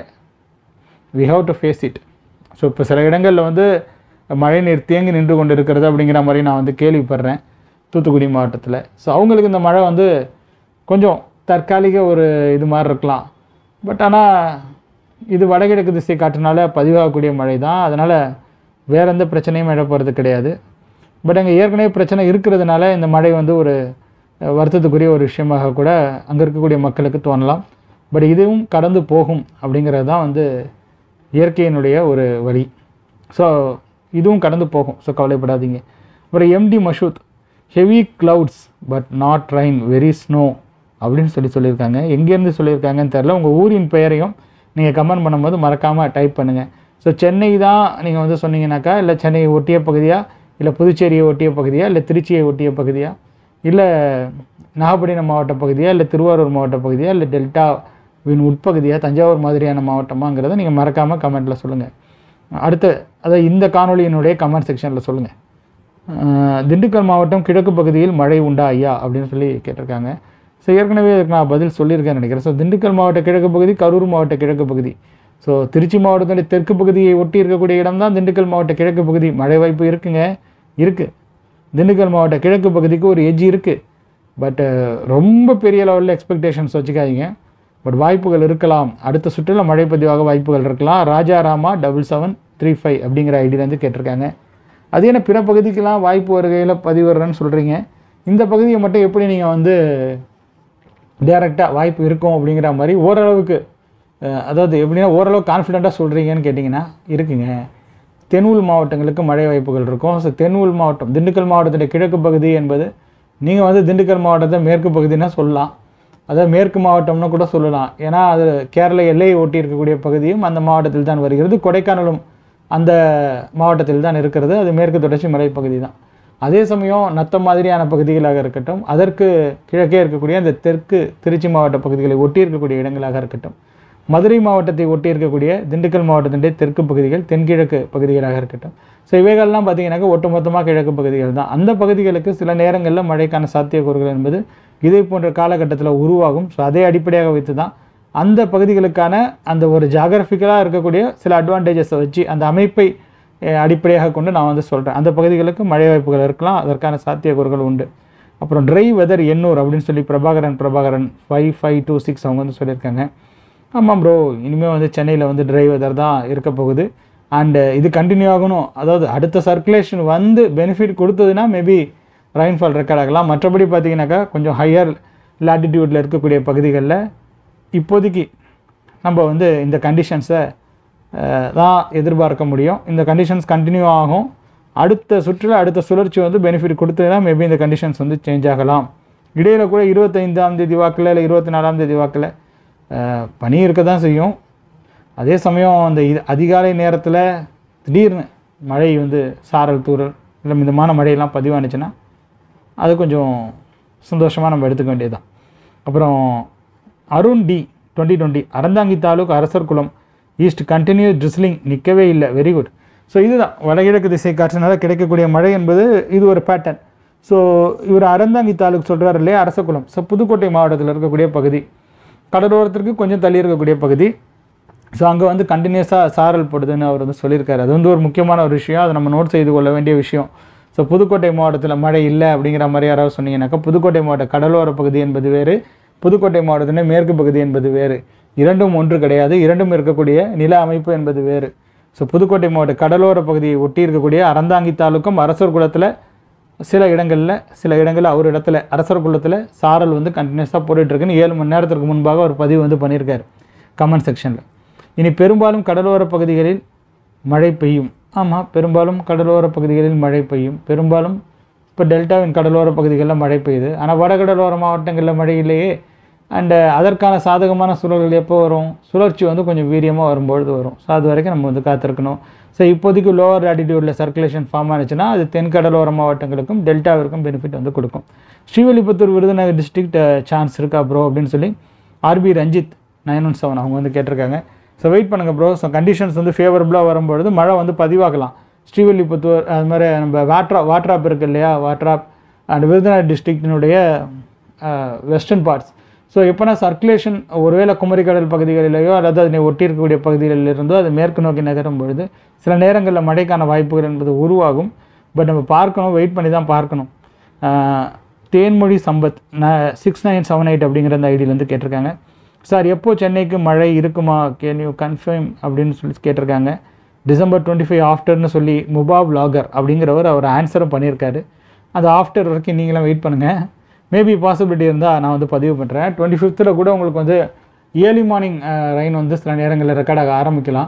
A: we have to face it so இப்போ சில இடங்களில் வந்து மழை நீர் தேங்கி நின்று கொண்டு இருக்கிறது அப்படிங்கிற மாதிரி நான் வந்து கேள்விப்படுறேன் தூத்துக்குடி மாவட்டத்தில் ஸோ அவங்களுக்கு இந்த மழை வந்து கொஞ்சம் தற்காலிக ஒரு இது மாதிரி இருக்கலாம் பட் ஆனால் இது வடகிழக்கு திசை காற்றுனால பதிவாகக்கூடிய மழை தான் அதனால் வேற எந்த பிரச்சனையும் எழ போகிறது கிடையாது பட் அங்கே ஏற்கனவே பிரச்சனை இருக்கிறதுனால இந்த மழை வந்து ஒரு அஹ், வருத்தத்துக்குரிய ஒரு விஷயமாக கூட அங்கே இருக்கக்கூடிய மக்களுக்கு தோணலாம் பட் இதுவும் கடந்து போகும் அப்படிங்கிறது தான் வந்து இயற்கையினுடைய ஒரு வழி ஸோ இதுவும் கடந்து போகும் ஸோ கவலைப்படாதீங்க அப்புறம் MD Mashood heavy clouds but not rain very snow அப்படின்னு சொல்லி சொல்லியிருக்காங்க எங்கேருந்து சொல்லியிருக்காங்கன்னு தெரில உங்கள் ஊரின் பெயரையும் நீங்கள் கமெண்ட் பண்ணும்போது மறக்காமல் டைப் பண்ணுங்கள் ஸோ சென்னை தான் நீங்கள் வந்து சொன்னீங்கன்னாக்கா இல்லை சென்னையை ஒட்டிய பகுதியா இல்லை புதுச்சேரியை ஒட்டிய பகுதியா இல்லை திருச்சியை ஒட்டிய பகுதியா இல்லை நாகப்பட்டினம் மாவட்ட பகுதியா இல்லை திருவாரூர் மாவட்ட பகுதியா இல்லை டெல்டாவின் உட்பகுதியா தஞ்சாவூர் மாதிரியான மாவட்டமாங்கிறத நீங்கள் மறக்காமல் கமெண்ட்டில் சொல்லுங்கள் அடுத்து அதாவது இந்த காணொளியினுடைய கமெண்ட் செக்ஷனில் சொல்லுங்கள் திண்டுக்கல் மாவட்டம் கிழக்கு பகுதியில் மழை உண்டா ஐயா அப்படின்னு சொல்லி கேட்டிருக்காங்க ஸோ ஏற்கனவே இதுக்கு நான் பதில் சொல்லியிருக்கேன்னு நினைக்கிறேன் ஸோ திண்டுக்கல் மாவட்ட கிழக்கு பகுதி கரூர் மாவட்ட கிழக்கு பகுதி ஸோ திருச்சி மாவட்டத்துடைய தெற்கு பகுதியை ஒட்டி இருக்கக்கூடிய இடம் தான் திண்டுக்கல் மாவட்ட கிழக்கு பகுதி மழை வாய்ப்பு இருக்குங்க இருக்குது திண்டுக்கல் மாவட்ட கிழக்கு பகுதிக்கு ஒரு எஜ்ஜி இருக்குது பட் ரொம்ப பெரிய லெவலில் எக்ஸ்பெக்டேஷன்ஸ் வச்சுக்காதீங்க பட் வாய்ப்புகள் இருக்கலாம் அடுத்த சுற்றில் மழை பதிவாக வாய்ப்புகள் இருக்கலாம் Rajarama double seven three five அப்படிங்கிற ஐடியிலேருந்து கேட்டிருக்காங்க அது என்ன பிற பகுதிக்கெலாம் வாய்ப்பு வருகையில் பதிவிடுறேன்னு சொல்கிறீங்க இந்த பகுதியை மட்டும் எப்படி நீங்கள் வந்து டேரெக்டாக வாய்ப்பு இருக்கும் அப்படிங்கிற மாதிரி ஓரளவுக்கு அஹ், அதாவது எப்படின்னா ஓரளவு கான்ஃபிடெண்ட்டாக சொல்கிறீங்கன்னு கேட்டிங்கன்னா இருக்குங்க தென்னுள் மாவட்டங்களுக்கு மழை வாய்ப்புகள் இருக்கும் ஸோ தென்னுள் மாவட்டம் திண்டுக்கல் மாவட்டத்துடைய கிழக்கு பகுதி என்பது நீங்கள் வந்து திண்டுக்கல் மாவட்டத்தை மேற்கு பகுதினா சொல்லலாம் அதாவது மேற்கு மாவட்டம்னு கூட சொல்லலாம் ஏன்னா அது கேரள எல்லையை ஒட்டி இருக்கக்கூடிய பகுதியும் அந்த மாவட்டத்தில் தான் வருகிறது கொடைக்கானலும் அந்த மாவட்டத்தில் தான் இருக்கிறது அது மேற்கு தொடர்ச்சி மலைப்பகுதி தான் அதே சமயம் நத்தம் மாதிரியான பகுதிகளாக இருக்கட்டும் அதற்கு கிழக்கே இருக்கக்கூடிய அந்த தெற்கு திருச்சி மாவட்ட பகுதிகளை ஒட்டி இருக்கக்கூடிய இடங்களாக இருக்கட்டும் மதுரை மாவட்டத்தை ஒட்டி இருக்கக்கூடிய திண்டுக்கல் மாவட்டத்தினுடைய தெற்கு பகுதிகள் தென்கிழக்கு பகுதிகளாக இருக்கட்டும் ஸோ இவைகள்லாம் பார்த்தீங்கன்னாக்கா ஒட்டுமொத்தமாக கிழக்கு பகுதிகள் தான் அந்த பகுதிகளுக்கு சில நேரங்களில் மழைக்கான சாத்தியக்கூறுகள் என்பது இதே போன்ற காலகட்டத்தில் உருவாகும் ஸோ அதை அடிப்படையாக வைத்து தான் அந்த பகுதிகளுக்கான அந்த ஒரு ஜாகிரபிக்கலாக இருக்கக்கூடிய சில அட்வான்டேஜஸை வச்சு அந்த அமைப்பை அஹ், அடிப்படையாக கொண்டு நான் வந்து சொல்கிறேன் அந்த பகுதிகளுக்கு மழை வாய்ப்புகள் இருக்கலாம் அதற்கான சாத்தியக்கூறுகள் உண்டு அப்புறம் ட்ரை வெதர் எண்ணூர் அப்படின்னு சொல்லி Prabhakaran Prabhakaran five five two six அவங்க வந்து சொல்லியிருக்காங்க ஆமாம் ப்ரோ இனிமேல் வந்து சென்னையில் வந்து ட்ரை வெதர் தான் இருக்க போகுது அண்டு இது கண்டினியூ ஆகணும் அதாவது அடுத்த சர்க்குலேஷன் வந்து பெனிஃபிட் கொடுத்ததுன்னா மேபி ரெயின்ஃபால் ரெக்கார்ட் ஆகலாம் மற்றபடி பார்த்தீங்கன்னாக்கா கொஞ்சம் ஹையர் லாட்டிடியூட்டில் இருக்கக்கூடிய பகுதிகளில் இப்போதைக்கு நம்ம வந்து இந்த கண்டிஷன்ஸை தான் எதிர்பார்க்க முடியும் இந்த கண்டிஷன்ஸ் கண்டினியூ ஆகும் அடுத்த சுற்றில் அடுத்த சுழற்சி வந்து பெனிஃபிட் கொடுத்ததுன்னா மேபி இந்த கண்டிஷன்ஸ் வந்து சேஞ்ச் ஆகலாம் இடையில கூட இருபத்தைந்தாம் தேதி வாக்கில் இல்லை இருபத்தி நாலாம் தேதி வாக்கில் அஹ், பனி இருக்க தான் செய்யும் அதே சமயம் அந்த இது அதிகாலை நேரத்தில் திடீர்னு மழை வந்து சாரல் தூறல் இல்லை மிதமான மழையெல்லாம் பதிவானுச்சுன்னா அது கொஞ்சம் சந்தோஷமாக நம்ம எடுத்துக்க வேண்டியதுதான் அப்புறம் Arun T twenty twenty Aranthangi taluk Arasarkulam east continue drizzling நிற்கவே இல்லை வெரி குட் ஸோ இதுதான் வடகிழக்கு திசை காற்றினால கிடைக்கக்கூடிய மழை என்பது இது ஒரு பேட்டர்ன் ஸோ இவர் அறந்தாங்கி தாலுக் சொல்கிறார் இல்லையா அரசகுளம் ஸோ புதுக்கோட்டை மாவட்டத்தில் இருக்கக்கூடிய பகுதி கடலோரத்திற்கு கொஞ்சம் தள்ளி இருக்கக்கூடிய பகுதி ஸோ அங்கே வந்து கண்டினியூஸாக சாரல் போடுதுன்னு அவர் வந்து சொல்லியிருக்காரு அது வந்து ஒரு முக்கியமான ஒரு விஷயம் அதை நம்ம நோட் செய்து கொள்ள வேண்டிய விஷயம் ஸோ புதுக்கோட்டை மாவட்டத்தில் மழை இல்லை அப்படிங்கிற மாதிரி யாராவது சொன்னீங்கன்னாக்கா புதுக்கோட்டை மாவட்ட கடலோர பகுதி என்பது வேறு புதுக்கோட்டை மாவட்டத்தின் மேற்கு பகுதி என்பது வேறு இரண்டும் ஒன்று கிடையாது இரண்டும் இருக்கக்கூடிய நில அமைப்பு என்பது வேறு ஸோ புதுக்கோட்டை மாவட்ட கடலோர பகுதியை ஒட்டி இருக்கக்கூடிய அறந்தாங்கி தாலுக்கும் அரசர் குளத்தில் சில இடங்களில் சில இடங்களில் அவர் இடத்துல அரசர் குளத்தில் சாரல் வந்து கண்டினியூஸாக போட்டுட்ருக்குன்னு ஏழு மணி நேரத்திற்கு முன்பாக ஒரு பதிவு வந்து பண்ணியிருக்காரு கமெண்ட் செக்ஷனில் இனி பெரும்பாலும் கடலோர பகுதிகளில் மழை பெய்யும் ஆமாம் பெரும்பாலும் கடலோர பகுதிகளில் மழை பெய்யும் பெரும்பாலும் இப்போ டெல்டாவின் கடலோர பகுதிகளில் மழை பெய்யுது ஆனால் வடகடலோர மாவட்டங்களில் மழை இல்லையே அண்டு அதற்கான சாதகமான சூழல்கள் எப்போ வரும் சுழற்சி வந்து கொஞ்சம் வீரியமாக வரும்பொழுது வரும் ஸோ அது வரைக்கும் நம்ம வந்து காத்திருக்கணும் ஸோ இப்போதைக்கு லோவர் ஆட்டிடியூடில் சர்க்குலேஷன் ஃபார்ம் ஆனிச்சுன்னா அது தென்கடலோர மாவட்டங்களுக்கும் டெல்டாவிற்கும் பெனிஃபிட் வந்து கொடுக்கும் ஸ்ரீவில்லிபுத்தூர் விருதுநகர் டிஸ்ட்ரிக்ட் சான்ஸ் இருக்கா ப்ரோ அப்படின்னு சொல்லி RP Ranjith nine one seven அவங்க வந்து கேட்டிருக்காங்க ஸோ வெயிட் பண்ணுங்கள் ப்ரோ ஸோ கண்டிஷன்ஸ் வந்து ஃபேவரபுளாக வரும்பொழுது மழை வந்து பதிவாகலாம் ஸ்ரீவில்லிபுத்தூர் அது மாதிரி நம்ம வாட்ரா வாட்ராப் இருக்கு இல்லையா வாட்ராப் அண்ட் விருதுநகர் டிஸ்ட்ரிக்டினுடைய வெஸ்டர்ன் பார்ட்ஸ் ஸோ எப்போனா சர்க்குலேஷன் ஒருவேளை குமரிக்கடல் பகுதிகளிலேயோ அல்லது அதனை ஒட்டி இருக்கக்கூடிய பகுதிகளிலிருந்தோ அது மேற்கு நோக்கி நகரும் பொழுது சில நேரங்களில் மழைக்கான வாய்ப்புகள் என்பது உருவாகும் பட் நம்ம பார்க்கணும் வெயிட் பண்ணி தான் பார்க்கணும் ஆஹ், தேன்மொழி சம்பத் நான் சிக்ஸ் நைன் செவன் எயிட் அப்படிங்கிற அந்த ஐடியிலேருந்து கேட்டிருக்காங்க சார் எப்போ சென்னைக்கு மழை இருக்குமா கேன் யூ கன்ஃபார்ம் அப்படின்னு சொல்லி கேட்டிருக்காங்க டிசம்பர் டுவெண்ட்டி ஃபைவ் ஆஃப்டர்னு சொல்லி முபாப் லாகர் அப்படிங்கிறவர் அவர் ஆன்சரும் பண்ணியிருக்காரு அது ஆஃப்டர் வரைக்கும் நீங்களும் வெயிட் பண்ணுங்கள் மேபி பாசிபிலிட்டி இருந்தால் நான் வந்து பதிவு பண்ணுறேன் டுவெண்ட்டி ஃபிஃப்த்தில் கூட உங்களுக்கு வந்து ஏர்லி மார்னிங் ரெயின் வந்து சில நேரங்களில் ரெக்கார்ட் ஆக ஆரம்பிக்கலாம்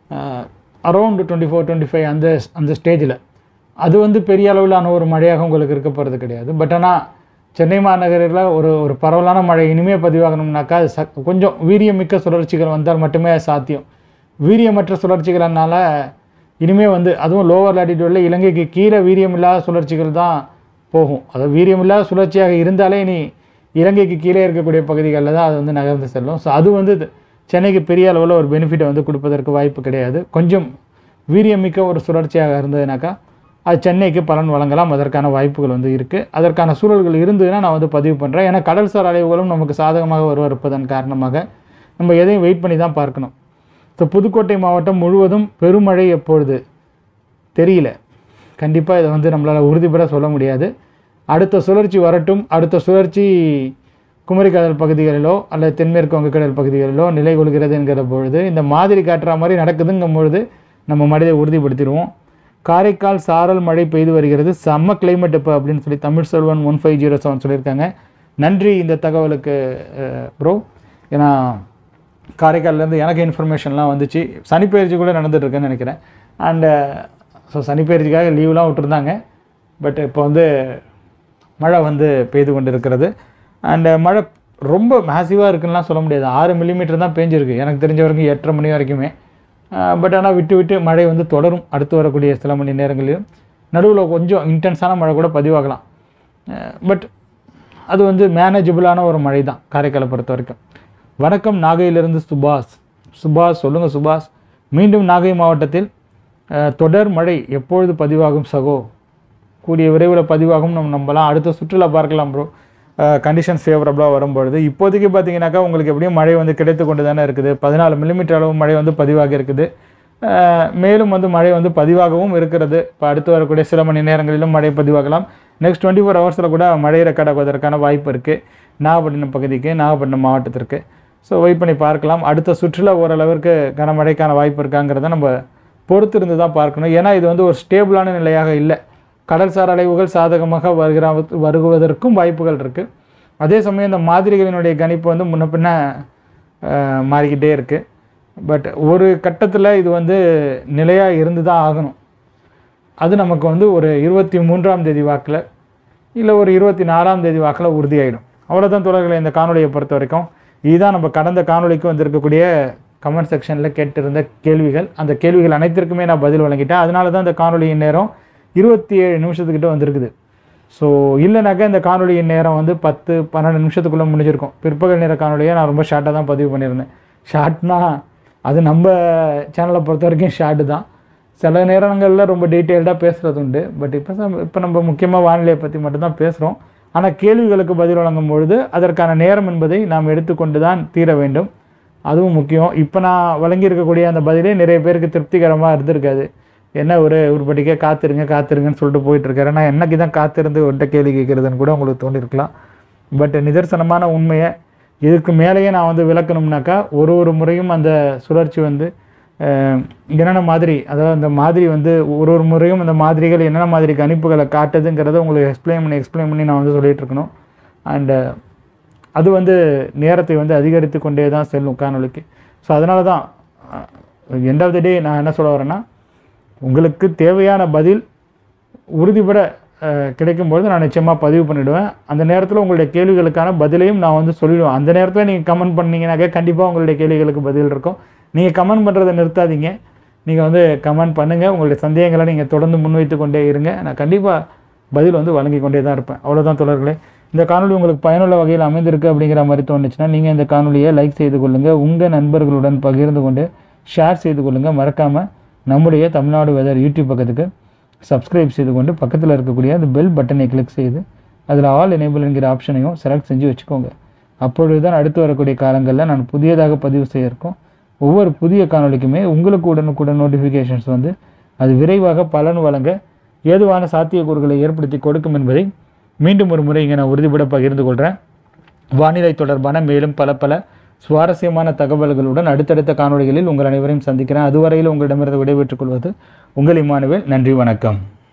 A: around twenty four twenty five அந்த அந்த ஸ்டேஜில் அது வந்து பெரிய அளவிலான ஒரு மழையாக உங்களுக்கு இருக்க போகிறது கிடையாது பட் ஆனால் சென்னை மாநகரில் ஒரு ஒரு பரவலான மழை இனிமே பதிவாகணும்னாக்கா அது சக் கொஞ்சம் வீரியமிக்க சுழற்சிகள் வந்தால் மட்டுமே அது சாத்தியம் வீரியமற்ற சுழற்சிகள்னால இனிமே வந்து அதுவும் லோவர் லாட்டிடியூடில் இலங்கைக்கு கீழே வீரியமில்லாத சுழற்சிகள் தான் போகும் அது வீரியமில்லாத சுழற்சியாக இருந்தாலே இனி இலங்கைக்கு கீழே இருக்கக்கூடிய பகுதிகளில் தான் அது வந்து நகர்ந்து செல்லும் ஸோ அது வந்து இது சென்னைக்கு பெரிய அளவில் ஒரு பெனிஃபிட்டை வந்து கொடுப்பதற்கு வாய்ப்பு கிடையாது கொஞ்சம் வீரியமிக்க ஒரு சுழற்சியாக இருந்ததுனாக்கா அது சென்னைக்கு பலன் வழங்கலாம் அதற்கான வாய்ப்புகள் வந்து இருக்குது அதற்கான சூழல்கள் இருந்ததுன்னா நான் வந்து பதிவு பண்ணுறேன் ஏன்னா கடல்சார் அலைவுகளும் நமக்கு சாதகமாக வருவதன் காரணமாக நம்ம எதையும் வெயிட் பண்ணி தான் பார்க்கணும் ஸோ புதுக்கோட்டை மாவட்டம் முழுவதும் பெருமழை எப்பொழுது தெரியல கண்டிப்பாக இதை வந்து நம்மளால் உறுதிப்பட சொல்ல முடியாது அடுத்த சுழற்சி வரட்டும் அடுத்த சுழற்சி குமரிக்கடல் பகுதிகளிலோ அல்லது தென்மேற்கு வங்கக்கடல் பகுதிகளிலோ நிலை கொள்கிறது என்கிற பொழுது இந்த மாதிரி காட்டுற மாதிரி நடக்குதுங்கும் பொழுது நம்ம மனிதை உறுதிப்படுத்திடுவோம் காரைக்கால் சாரல் மழை பெய்து வருகிறது செம்ம கிளைமேட் இப்போ அப்படின்னு சொல்லி Tamil Selvan one five zero seven சொல்லியிருக்காங்க நன்றி இந்த தகவலுக்கு ப்ரோ ஏன்னா காரைக்கால்லேருந்து எனக்கு இன்ஃபர்மேஷன்லாம் வந்துச்சு சனிப்பெயர்ச்சி கூட நடந்துட்டு இருக்குன்னு நினைக்கிறேன் அண்டு ஸோ சனிப்பெயர்ச்சிக்காக லீவ்லாம் விட்டுருந்தாங்க பட் இப்போ வந்து மழை வந்து பெய்து கொண்டு இருக்கிறது அண்டு மழை ரொம்ப மேசிவாக இருக்குன்னுலாம் சொல்ல முடியாது ஆறு மில்லிமீட்டர் தான் பேஞ்சிருக்கு எனக்கு தெரிஞ்ச வரைக்கும் எட்டரை மணி வரைக்குமே பட் ஆனால் விட்டு விட்டு மழை வந்து தொடரும் அடுத்து வரக்கூடிய சில மணி நேரங்களிலும் நடுவில் கொஞ்சம் இன்டென்ஸான மழை கூட பதிவாகலாம் பட் அது வந்து மேனேஜபிளான ஒரு மழை தான் காரைக்காலை பொறுத்த வரைக்கும் வணக்கம் நாகையிலிருந்து சுபாஷ் சுபாஷ் சொல்லுங்கள் சுபாஷ் மீண்டும் நாகை மாவட்டத்தில் அஹ், தொடர் மழை எப்பொழுது பதிவாகும் சகோ கூடிய விரைவில் பதிவாகும் நம்ம நம்பலாம் அடுத்த சுற்றுலா பார்க்கலாம் ப்ரோ கண்டிஷன்ஸ் ஃபேவரபுளாக வரும்பொழுது இப்போதைக்கு பார்த்தீங்கன்னாக்கா உங்களுக்கு எப்படியும் மழை வந்து கிடைத்து கொண்டு தானே இருக்குது பதினாலு மில்லிமீட்டர் அளவு மழை வந்து பதிவாக இருக்குது அஹ், மேலும் வந்து மழை வந்து பதிவாகவும் இருக்கிறது இப்போ அடுத்து வரக்கூடிய சில மணி நேரங்களிலும் மழை பதிவாகலாம் நெக்ஸ்ட் டுவெண்ட்டி ஃபோர் ஹவர்ஸில் கூட மழை ரெக்கார்ட் ஆகுவதற்கான வாய்ப்பு இருக்குது நாகப்பட்டினம் பகுதிக்கு நாகப்பட்டினம் மாவட்டத்திற்கு ஸோ வெயிட் பண்ணி பார்க்கலாம் அடுத்த சுற்றுலா ஓரளவிற்கு கனமழைக்கான வாய்ப்பு இருக்காங்கிறத நம்ம பொறுத்திருந்து தான் பார்க்கணும் ஏன்னா இது வந்து ஒரு ஸ்டேபிளான நிலையாக இல்லை கடல்சார் அலைவுகள் சாதகமாக வருகிற வருவதற்கும் வாய்ப்புகள் இருக்குது அதே சமயம் இந்த மாதிரிகளினுடைய கணிப்பு வந்து முன்ன பின்ன அஹ், மாறிக்கிட்டே இருக்குது பட் ஒரு கட்டத்தில் இது வந்து நிலையாக இருந்து தான் ஆகணும் அது நமக்கு வந்து ஒரு இருபத்தி மூன்றாம் தேதி வாக்கில் இல்லை ஒரு இருபத்தி நாலாம் தேதி வாக்கில் உறுதியாயிடும் அவ்வளோதான் தொடர்களை இந்த காணொலியை பொறுத்த வரைக்கும் இதுதான் நம்ம கடந்த காணொளிக்கு வந்திருக்கக்கூடிய கமெண்ட் செக்ஷனில் கேட்டிருந்த கேள்விகள் அந்த கேள்விகள் அனைத்திற்குமே நான் பதில் வழங்கிட்டேன் அதனால தான் இந்த காணொலியின் நேரம் இருபத்தி ஏழு நிமிஷத்துக்கிட்ட வந்திருக்குது ஸோ இல்லைனாக்கா இந்த காணொலியின் நேரம் வந்து பத்து பன்னெண்டு நிமிஷத்துக்குள்ளே முடிஞ்சிருக்கும் பிற்பகல் நேர காணொலியை நான் ரொம்ப ஷார்ட்டாக தான் பதிவு பண்ணியிருந்தேன் ஷார்ட்னா அது நம்ம சேனலை பொறுத்த வரைக்கும் ஷார்ட்டு தான் சில நேரங்களில் ரொம்ப டீட்டெயில்டாக பேசுகிறது உண்டு பட் இப்போ இப்போ நம்ம முக்கியமாக வானிலையை பற்றி மட்டும்தான் பேசுகிறோம் ஆனால் கேள்விகளுக்கு பதில் வழங்கும் பொழுது அதற்கான நேரம் என்பதை நாம் எடுத்துக்கொண்டு தான் தீர வேண்டும் அதுவும் முக்கியம் இப்போ நான் வழங்கியிருக்கக்கூடிய அந்த பதிலே நிறைய பேருக்கு திருப்திகரமாக இருந்திருக்காது என்ன ஒரு உருப்படிக்க காத்திருங்க காத்திருங்கன்னு சொல்லிட்டு போயிட்டு இருக்காரு நான் என்னைக்கு தான் காத்திருந்து ஒன்றை கேள்வி கேட்குறதுன்னு கூட உங்களுக்கு தோண்டிருக்கலாம் பட் நிதர்சனமான உண்மையை இதுக்கு மேலேயே நான் வந்து விளக்கணும்னாக்கா ஒரு ஒரு முறையும் அந்த சுழற்சி வந்து அஹ், என்னென்ன மாதிரி அதாவது அந்த மாதிரி வந்து ஒரு ஒரு முறையும் அந்த மாதிரிகள் என்னென்ன மாதிரி கணிப்புகளை காட்டுதுங்கிறத உங்களுக்கு எக்ஸ்பிளைன் பண்ணி எக்ஸ்பிளைன் பண்ணி நான் வந்து சொல்லிட்டு இருக்கணும் அண்டு அது வந்து நேரத்தை வந்து அதிகரித்து கொண்டே தான் செல்லும் காணொளிக்கு ஸோ அதனால தான் எண்ட் ஆஃப் த டே நான் என்ன சொல்ல வரேன்னா உங்களுக்கு தேவையான பதில் உறுதிப்பட அஹ், கிடைக்கும்பொழுது நான் நிச்சயமாக பதிவு பண்ணிவிடுவேன் அந்த நேரத்தில் உங்களுடைய கேள்விகளுக்கான பதிலையும் நான் வந்து சொல்லிடுவேன் அந்த நேரத்தில் நீங்கள் கமெண்ட் பண்ணீங்கன்னாக்கா கண்டிப்பாக உங்களுடைய கேள்விகளுக்கு பதில் இருக்கும் நீங்கள் கமெண்ட் பண்ணுறதை நிறுத்தாதீங்க நீங்கள் வந்து கமெண்ட் பண்ணுங்கள் உங்களுடைய சந்தேகங்களை நீங்கள் தொடர்ந்து முன்வைத்து கொண்டே இருங்க நான் கண்டிப்பாக பதில் வந்து வழங்கி கொண்டே தான் இருப்பேன் அவ்வளோதான் தொடர்களே இந்த காணொளி உங்களுக்கு பயனுள்ள வகையில் அமைந்திருக்கு அப்படிங்கிற மாதிரி தோணுச்சுன்னா நீங்கள் இந்த காணொலியை லைக் செய்து கொள்ளுங்கள் உங்கள் நண்பர்களுடன் பகிர்ந்து கொண்டு ஷேர் செய்து கொள்ளுங்கள் மறக்காமல் நம்முடைய தமிழ்நாடு வெதர் யூடியூப் பக்கத்துக்கு சப்ஸ்கிரைப் செய்து கொண்டு பக்கத்தில் இருக்கக்கூடிய அந்த பெல் பட்டனை கிளிக் செய்து அதில் ஆல் எனேபிள் என்கிற ஆப்ஷனையும் செலக்ட் செஞ்சு வச்சுக்கோங்க அப்பொழுது தான் அடுத்து வரக்கூடிய காலங்களில் நான் புதியதாக பதிவு செய்ய இருக்கோம் ஒவ்வொரு புதிய காணொளிக்குமே உங்களுக்கு உடனுக்குடன் நோட்டிஃபிகேஷன்ஸ் வந்து அது விரைவாக பலன் வழங்க ஏதுவான சாத்தியக்கூறுகளை ஏற்படுத்தி கொடுக்கும் என்பதை மீண்டும் ஒரு முறை இங்கே நான் உறுதிபட பகிர்ந்து கொள்கிறேன் வானிலை தொடர்பான மேலும் பல பல சுவாரஸ்யமான தகவல்களுடன் அடுத்தடுத்த காணொளிகளில் உங்கள் அனைவரையும் சந்திக்கிறேன் அதுவரையில் உங்களிடமிருந்து விடைபெற்றுக் கொள்வது உங்கள் இமானுவேல் நன்றி வணக்கம்